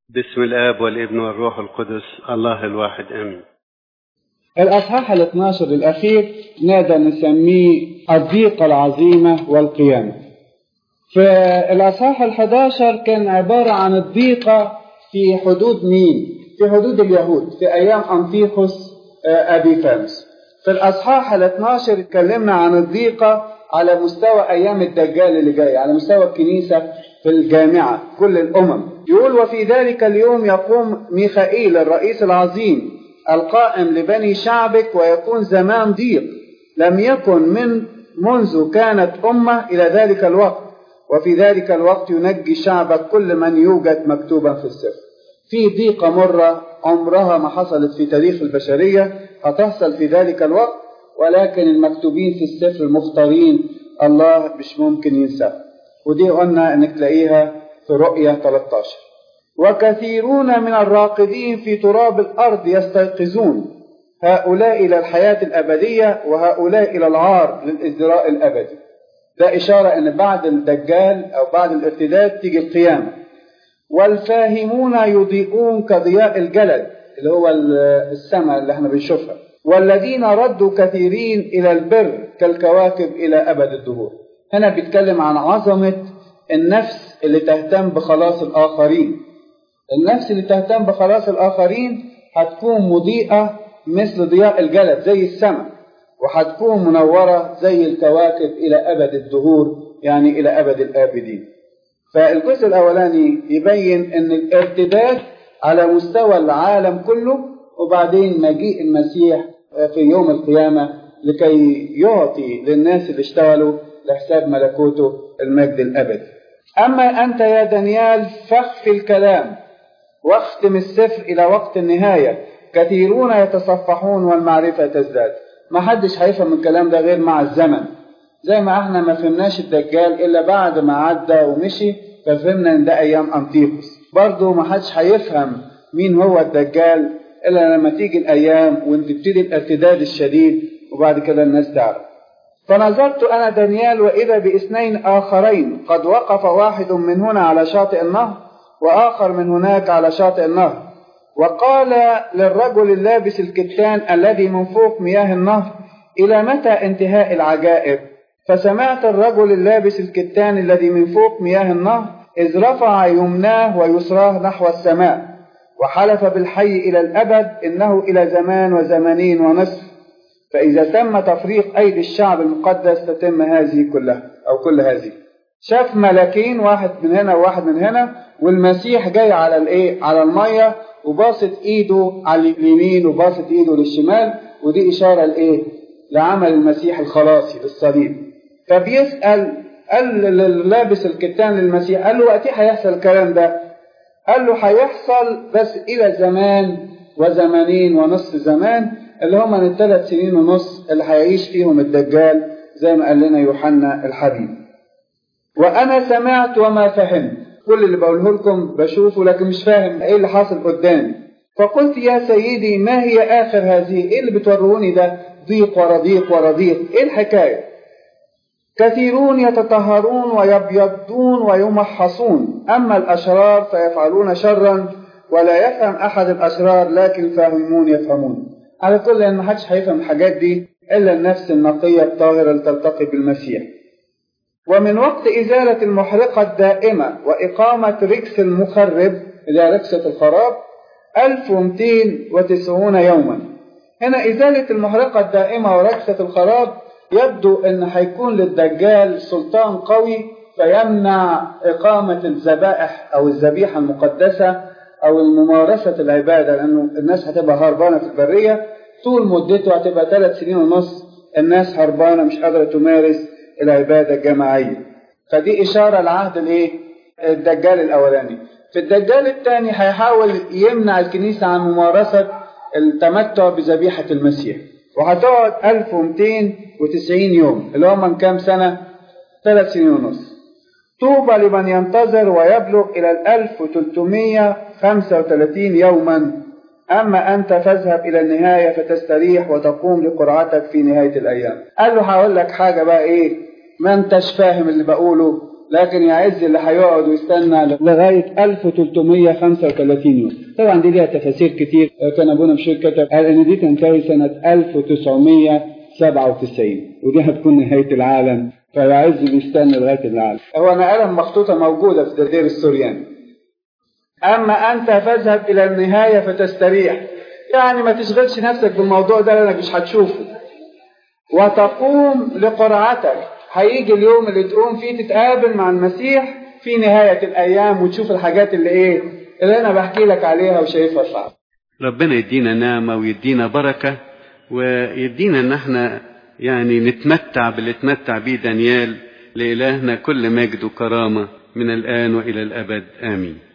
باسم الآب والابن والروح القدس الله الواحد آمين الأصحاح ال 12 الأخير نقدر نسميه الضيقة العظيمة والقيامة. في الأصحاح ال 11 كان عبارة عن الضيقة في حدود مين؟ في حدود اليهود في أيام أنطيخوس أبي فامس. في الأصحاح ال 12 اتكلمنا عن الضيقة على مستوى أيام الدجال اللي جاي، على مستوى الكنيسة في الجامعة كل الأمم. يقول وفي ذلك اليوم يقوم ميخائيل الرئيس العظيم القائم لبني شعبك ويكون زمان ضيق لم يكن من منذ كانت أمة إلى ذلك الوقت وفي ذلك الوقت ينجي شعبك كل من يوجد مكتوبا في السفر في ضيقة مرة عمرها ما حصلت في تاريخ البشرية هتحصل في ذلك الوقت ولكن المكتوبين في السفر المختارين الله مش ممكن ينساه ودي قلنا انك تلاقيها في رؤية 13 وكثيرون من الراقدين في تراب الأرض يستيقظون هؤلاء إلى الحياة الأبدية وهؤلاء إلى العار للإزدراء الأبدي ده إشارة أن بعد الدجال أو بعد الارتداد تيجي القيامة والفاهمون يضيئون كضياء الجلد اللي هو السماء اللي احنا بنشوفها والذين ردوا كثيرين إلى البر كالكواكب إلى أبد الدهور هنا بيتكلم عن عظمة النفس اللي تهتم بخلاص الآخرين النفس اللي تهتم بخلاص الآخرين هتكون مضيئة مثل ضياء الجلد زي السماء وهتكون منورة زي الكواكب إلى أبد الدهور يعني إلى أبد الآبدين فالجزء الأولاني يبين أن الارتداد على مستوى العالم كله وبعدين مجيء المسيح في يوم القيامة لكي يعطي للناس اللي اشتغلوا لحساب ملكوته المجد الأبدي أما أنت يا دانيال فاخفي الكلام واختم السفر إلى وقت النهاية كثيرون يتصفحون والمعرفة تزداد ما حدش هيفهم الكلام ده غير مع الزمن زي ما احنا ما فهمناش الدجال إلا بعد ما عدى ومشي ففهمنا إن ده أيام أنطيخوس برضه ما حدش هيفهم مين هو الدجال إلا لما تيجي الأيام وتبتدي الارتداد الشديد وبعد كده الناس تعرف فنظرت أنا دانيال وإذا باثنين آخرين قد وقف واحد من هنا على شاطئ النهر وآخر من هناك على شاطئ النهر وقال للرجل اللابس الكتان الذي من فوق مياه النهر إلى متى انتهاء العجائب فسمعت الرجل اللابس الكتان الذي من فوق مياه النهر إذ رفع يمناه ويسراه نحو السماء وحلف بالحي إلى الأبد إنه إلى زمان وزمانين ونصف فإذا تم تفريق أيدي الشعب المقدس تتم هذه كلها أو كل هذه شاف ملاكين واحد من هنا وواحد من هنا والمسيح جاي على الايه على الميه وباسط ايده على اليمين وباسط ايده للشمال ودي اشاره لايه لعمل المسيح الخلاصي للصليب فبيسال قال لابس الكتان للمسيح قال له وقتي هيحصل الكلام ده قال له هيحصل بس الى زمان وزمانين ونصف زمان اللي هم من الثلاث سنين ونص اللي هيعيش فيهم الدجال زي ما قال لنا يوحنا الحبيب وانا سمعت وما فهمت كل اللي بقوله لكم بشوفه لكن مش فاهم ايه اللي حاصل قدامي فقلت يا سيدي ما هي اخر هذه ايه اللي بتوروني ده ضيق ورا ضيق ورا ضيق ايه الحكايه كثيرون يتطهرون ويبيضون ويمحصون اما الاشرار فيفعلون شرا ولا يفهم احد الاشرار لكن فاهمون يفهمون على كل ان محدش هيفهم الحاجات دي الا النفس النقيه الطاهره اللي تلتقي بالمسيح ومن وقت إزالة المحرقة الدائمة وإقامة ركس المخرب إلى ركسة الخراب 1290 يوما هنا إزالة المحرقة الدائمة وركسة الخراب يبدو أن هيكون للدجال سلطان قوي فيمنع إقامة الذبائح أو الذبيحة المقدسة أو الممارسة العبادة لأنه الناس هتبقى هربانة في البرية طول مدته هتبقى ثلاث سنين ونص الناس هربانة مش قادرة تمارس العبادة الجماعية فدي إشارة لعهد الإيه؟ الدجال الأولاني في الدجال الثاني هيحاول يمنع الكنيسة عن ممارسة التمتع بذبيحة المسيح وهتقعد 1290 يوم اللي هم من كام سنة؟ ثلاث سنين ونص طوبى لمن ينتظر ويبلغ إلى ال 1335 يوما أما أنت فاذهب إلى النهاية فتستريح وتقوم لقرعتك في نهاية الأيام قال له هقول لك حاجة بقى إيه ما أنتش فاهم اللي بقوله لكن يا عز اللي هيقعد ويستنى لغاية 1335 يوم طبعا دي ليها تفاسير كتير كان ابونا مشير كتب قال ان دي تنتهي سنة 1997 ودي هتكون نهاية العالم فيا عز بيستنى لغاية العالم هو انا قلم مخطوطة موجودة في دردير السوريان اما انت فاذهب الى النهاية فتستريح يعني ما تشغلش نفسك بالموضوع ده لانك مش هتشوفه وتقوم لقرعتك هيجي اليوم اللي تقوم فيه تتقابل مع المسيح في نهاية الأيام وتشوف الحاجات اللي إيه اللي أنا بحكي لك عليها وشايفها صعب ربنا يدينا نعمة ويدينا بركة ويدينا ان احنا يعني نتمتع باللي اتمتع بيه دانيال لإلهنا كل مجد وكرامة من الآن وإلى الأبد آمين